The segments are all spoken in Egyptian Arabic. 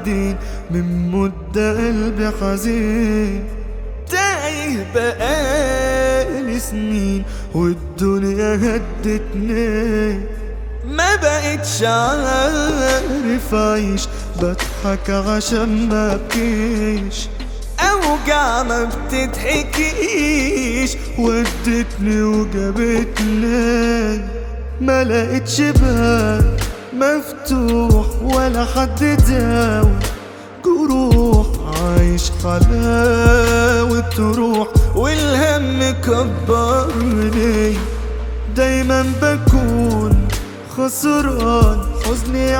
بعيدين من مدة قلبي حزين تايه بقالي سنين والدنيا هدتني ما بقتش عارف اعيش بضحك عشان ما ابكيش اوجع ما بتضحكيش ودتني وجابتني ما لقيتش باب مفتوح ولا حد داوي جروح عايش حلاوة روح والهم كبرني دايما بكون خسران حزني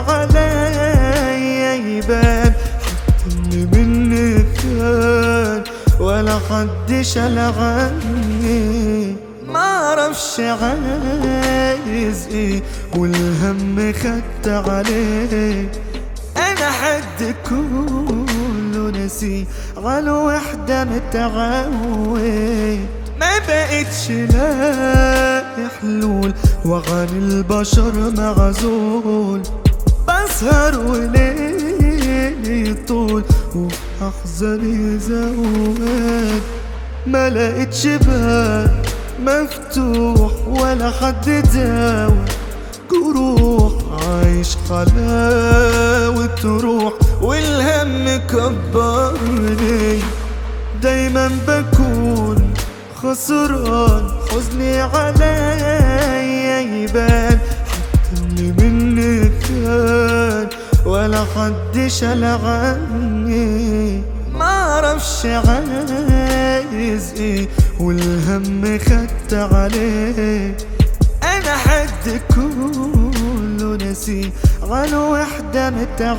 عليا يبان حتى اللي مني كان ولا حد شال عني معرفش عايز ايه والهم خدت عليه انا حد كله نسي على وحدة متعود ما بقتش لاقي حلول وعن البشر معزول بسهر وليلي طول وفي احزاني زواد ما لقيتش باب مفتوح ولا حد داوي جروح عايش حلاوة روح والهم كبرني دايما بكون خسران حزني عليا يبان حتى اللي مني كان ولا حد شال عني معرفش عايز ايه والهم خدت عليه انا حد كله نسي على وحدة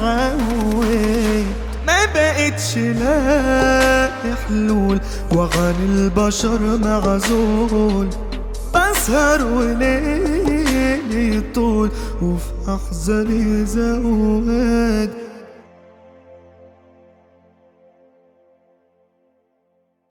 متعود ما بقتش لاقي حلول وعن البشر معزول بسهر وليلي طول وفي احزاني زواد